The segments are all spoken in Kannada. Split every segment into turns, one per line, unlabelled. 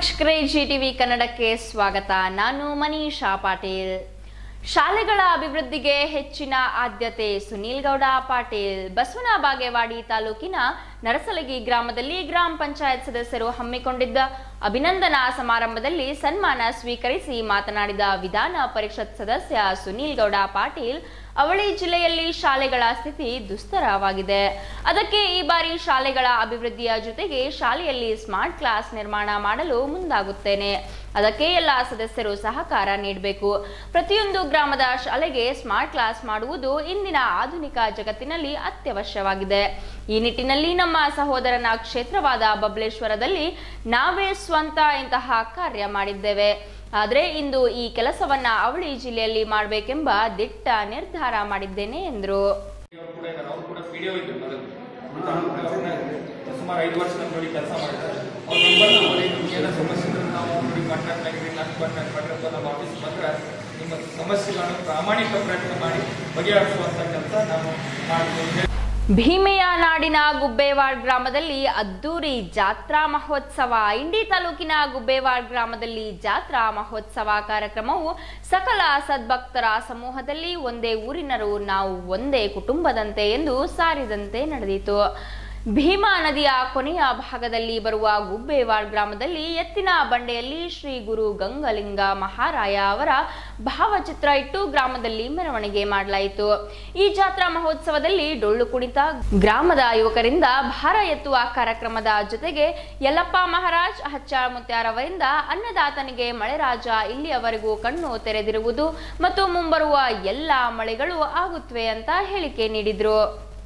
ವೀಕ್ಷಕರೇ ಜಿ ಟಿವಿ ಕನ್ನಡಕ್ಕೆ ಸ್ವಾಗತ ನಾನು ಮನೀಷಾ ಪಾಟೀಲ್ ಶಾಲೆಗಳ ಅಭಿವೃದ್ಧಿಗೆ ಹೆಚ್ಚಿನ ಆದ್ಯತೆ ಸುನೀಲ್ ಗೌಡ ಪಾಟೀಲ್ ಬಸವನ ಬಾಗೇವಾಡಿ ತಾಲೂಕಿನ ನರಸಲಗಿ ಗ್ರಾಮದಲ್ಲಿ ಗ್ರಾಮ ಪಂಚಾಯತ್ ಸದಸ್ಯರು ಹಮ್ಮಿಕೊಂಡಿದ್ದ ಅಭಿನಂದನಾ ಸಮಾರಂಭದಲ್ಲಿ ಸನ್ಮಾನ ಸ್ವೀಕರಿಸಿ ಮಾತನಾಡಿದ ವಿಧಾನ ಪರಿಷತ್ ಸದಸ್ಯ ಸುನೀಲ್ ಗೌಡ ಪಾಟೀಲ್ ಅವಳಿ ಜಿಲ್ಲೆಯಲ್ಲಿ ಶಾಲೆಗಳ ಸ್ಥಿತಿ ದುಸ್ತರವಾಗಿದೆ ಅದಕ್ಕೆ ಈ ಬಾರಿ ಶಾಲೆಗಳ ಅಭಿವೃದ್ಧಿಯ ಜೊತೆಗೆ ಶಾಲೆಯಲ್ಲಿ ಸ್ಮಾರ್ಟ್ ಕ್ಲಾಸ್ ನಿರ್ಮಾಣ ಮಾಡಲು ಮುಂದಾಗುತ್ತೇನೆ ಅದಕ್ಕೆ ಎಲ್ಲ ಸದಸ್ಯರು ಸಹಕಾರ ನೀಡಬೇಕು ಪ್ರತಿಯೊಂದು ಗ್ರಾಮದ ಶಾಲೆಗೆ ಸ್ಮಾರ್ಟ್ ಕ್ಲಾಸ್ ಮಾಡುವುದು ಇಂದಿನ ಆಧುನಿಕ ಜಗತ್ತಿನಲ್ಲಿ ಅತ್ಯವಶ್ಯವಾಗಿದೆ ಈ ನಿಟ್ಟಿನಲ್ಲಿ ನಮ್ಮ ಸಹೋದರನ ಕ್ಷೇತ್ರವಾದ ಬಬಲೇಶ್ವರದಲ್ಲಿ ನಾವೇ ಸ್ವಂತ ಇಂತಹ ಕಾರ್ಯ ಮಾಡಿದ್ದೇವೆ ಆದರೆ ಇಂದು ಈ ಕೆಲಸವನ್ನ ಅವಳಿ ಜಿಲ್ಲೆಯಲ್ಲಿ ಮಾಡಬೇಕೆಂಬ ದಿಟ್ಟ ನಿರ್ಧಾರ ಮಾಡಿದ್ದೇನೆ ಎಂದರು
ಅವ್ರು ಕೂಡ ಇದ್ದಾರೆ ಅವ್ರು ಕೂಡ ಪಿ ಡಿ ಇದ್ರು ಮೊದಲು ಅವ್ರನ್ನ ಸುಮಾರು ಐದು ವರ್ಷ ನಮ್ಮ ನೋಡಿ ಕೆಲಸ ಮಾಡಿದ್ದಾರೆ ಅವ್ರ ನಂಬರ್ ನೋಡಿ ನಿಮ್ಗೆ ಏನೋ ಸಮಸ್ಯೆ ಇದ್ರೆ ನಾವು ನೋಡಿ ಕಾಂಟ್ಯಾಕ್ಟ್ ಆಗಿರಿ ನಾನು ಕಾಂಟ್ಯಾಕ್ಟ್ ಮಾಡಿರಪ್ಪ ನಮ್ಮ ಆಫೀಸ್ ಬಂದ್ರೆ ನಿಮ್ಮ ಸಮಸ್ಯೆಗಳನ್ನು ಪ್ರಾಮಾಣಿಕ ಪ್ರಯತ್ನ ಮಾಡಿ ಬಗೆಹರಿಸುವಂಥ ಕೆಲಸ ನಾವು ಮಾಡ್ತೀವಿ
ಭೀಮೆಯ ನಾಡಿನ ಗುಬ್ಬೇವಾಡ್ ಗ್ರಾಮದಲ್ಲಿ ಅದ್ದೂರಿ ಜಾತ್ರಾ ಮಹೋತ್ಸವ ಇಂಡಿ ತಾಲೂಕಿನ ಗುಬ್ಬೇವಾಡ್ ಗ್ರಾಮದಲ್ಲಿ ಜಾತ್ರಾ ಮಹೋತ್ಸವ ಕಾರ್ಯಕ್ರಮವು ಸಕಲ ಸದ್ಭಕ್ತರ ಸಮೂಹದಲ್ಲಿ ಒಂದೇ ಊರಿನರು ನಾವು ಒಂದೇ ಕುಟುಂಬದಂತೆ ಎಂದು ಸಾರಿದಂತೆ ನಡೆದಿತು ಭೀಮಾ ನದಿಯ ಕೊನೆಯ ಭಾಗದಲ್ಲಿ ಬರುವ ಗುಬ್ಬೇವಾಡ್ ಗ್ರಾಮದಲ್ಲಿ ಎತ್ತಿನ ಬಂಡೆಯಲ್ಲಿ ಶ್ರೀ ಗುರು ಗಂಗಲಿಂಗ ಮಹಾರಾಯ ಅವರ ಭಾವಚಿತ್ರ ಇಟ್ಟು ಗ್ರಾಮದಲ್ಲಿ ಮೆರವಣಿಗೆ ಮಾಡಲಾಯಿತು ಈ ಜಾತ್ರಾ ಮಹೋತ್ಸವದಲ್ಲಿ ಡೊಳ್ಳು ಕುಣಿತ ಗ್ರಾಮದ ಯುವಕರಿಂದ ಭಾರ ಎತ್ತುವ ಕಾರ್ಯಕ್ರಮದ ಜೊತೆಗೆ ಯಲ್ಲಪ್ಪ ಮಹಾರಾಜ್ ಹಚ್ಚಾಳ್ ಮುತ್ಯಾರವರಿಂದ ಅನ್ನದಾತನಿಗೆ ಮಳೆರಾಜ ಇಲ್ಲಿಯವರೆಗೂ ಕಣ್ಣು ತೆರೆದಿರುವುದು ಮತ್ತು ಮುಂಬರುವ ಎಲ್ಲ ಮಳೆಗಳು ಆಗುತ್ತವೆ ಅಂತ ಹೇಳಿಕೆ ನೀಡಿದ್ರು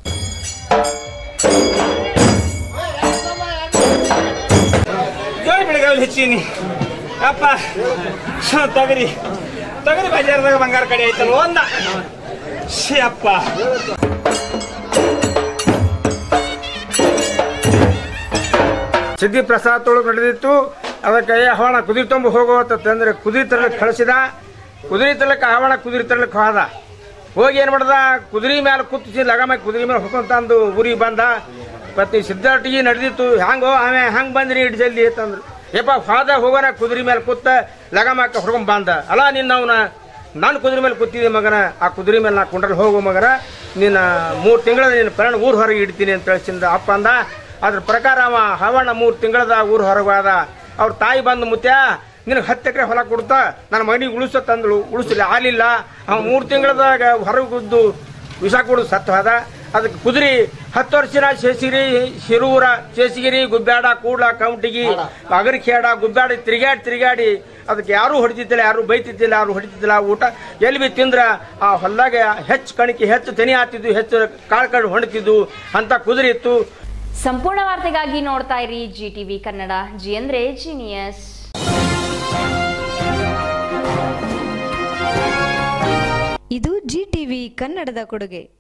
ಜೋಳಿ ಬೆಳಗಾವಿ ಹೆಚ್ಚೀನಿ ಅಪ್ಪ ಶ, ತೊಗರಿ ತೊಗರಿ ಬಜಾರ್ದಾಗ ಬಂಗಾರ ಕಡೆ ಐತಲ್ಲ ಒಂದ ಶೇ ಅಪ್ಪ ಸಿದ್ಧಿ ಪ್ರಸಾದೊಳಗೆ ನಡೆದಿತ್ತು ಅದಕ್ಕೆ ಏ ಹವಣ ಕುದುರೆ ತುಂಬ ಹೋಗುವಂತಂದ್ರೆ ಕುದುರೆ ತರಲಿಕ್ಕೆ ಕಳಿಸಿದ ಕುದುರೆ ತರಲಿಕ್ಕೆ ಹವಣ ಕುದುರೆ ತರಲಿಕ್ಕೆ ಹೋದ ಹೋಗಿ ಏನು ಮಾಡ್ದ ಕುದುರೆ ಮೇಲೆ ಕುತ್ತಿಸಿ ಲಗಾಮ ಕುದುರೆ ಮೇಲೆ ಹೊಕ್ಕೊಂತಂದು ಊರಿಗೆ ಬಂದ ಪತ್ನಿ ಸಿದ್ಧಾಟಿಗೆ ನಡೆದಿತ್ತು ಹ್ಯಾಂಗೋ ಆಮೆ ಹಂಗೆ ಬಂದ್ರಿ ಇಟ್ಟು ಜಲ್ದಿ ಅಂತಂದ್ರು ಯಪ್ಪ ಹೋದ ಹೋಗೋಣ ಕುದುರೆ ಮೇಲೆ ಕೂತ ಲಗಾಮಕ್ಕೆ ಹೊಡ್ಕೊಂಡ್ ಬಂದ ಅಲ್ಲ ನಿನ್ನ ಅವನ ನಾನು ಕುದುರೆ ಮೇಲೆ ಕೂತಿದ್ದೆ ಮಗನ ಆ ಕುದುರೆ ಮೇಲೆ ನಾ ಕುಂಡ್ರಲ್ಲಿ ಹೋಗು ಮಗನ ನಿನ್ನ ಮೂರು ತಿಂಗಳ ನಿನ್ನ ಪ್ರಾಣ ಊರು ಹೊರಗೆ ಇಡ್ತೀನಿ ಅಂತ ಹೇಳಿಸಿಂದ ಅಪ್ಪ ಅಂದ ಅದ್ರ ಪ್ರಕಾರ ಅವ ಹವಣ ಮೂರು ತಿಂಗಳದ ಊರು ಹೊರಗೆ ಹೋದ ಅವ್ರ ತಾಯಿ ಬಂದು ಮುತ್ಯ ನಿನಗೆ ಹತ್ತು ಎಕರೆ ಹೊಲ ಕೊಡ್ತಾ ನನ್ನ ಮಗನಿಗೆ ಉಳಿಸ ತಂದಳು ಉಳಿಸಲಿ ಆಗಲಿಲ್ಲ ಅವ ಮೂರು ತಿಂಗಳದಾಗ ಹೊರಗೆ ಗುದ್ದು ವಿಷ ಕೊಡು ಸತ್ತು ಹೋದ ಅದಕ್ಕೆ ಕುದುರೆ ಹತ್ತು ವರ್ಷನ ಶೇಷಗಿರಿ ಶಿರೂರ ಶೇಷಗಿರಿ ಗುಬ್ಬ್ಯಾಡ ಕೂಡ್ಲ ಕೌಂಟಿಗಿ ಅಗರಿಖೇಡ ಗುಬ್ಬ್ಯಾಡ ತಿರುಗಾಡಿ ತಿರುಗಾಡಿ ಅದಕ್ಕೆ ಯಾರೂ ಹೊಡಿತಿದ್ದಿಲ್ಲ ಯಾರು ಬೈತಿದ್ದಿಲ್ಲ ಯಾರು ಹೊಡಿತಿದ್ದಿಲ್ಲ ಊಟ ಎಲ್ಲಿ ಬಿ ತಿಂದ್ರ ಆ ಹೊಲ್ದಾಗ ಹೆಚ್ಚು ಕಣಿಕೆ ಹೆಚ್ಚು ತೆನಿ ಆಗ್ತಿದ್ವು ಹೆಚ್ಚು ಕಾಳು ಕಾಳು ಹೊಡಿತಿದ್ವು ಅಂತ ಕುದುರೆ ಇತ್ತು
ಸಂಪೂರ್ಣ ವಾರ್ತೆಗಾಗಿ ನೋಡ್ತಾ ಇರಿ ಜಿ ಟಿವಿ ಕನ್ನಡ ಜಿ ಅಂದ್ರೆ ಜೀನಿಯಸ್
ಇದು ಜಿ ಟಿವಿ ಕನ್ನಡದ ಕೊಡುಗೆ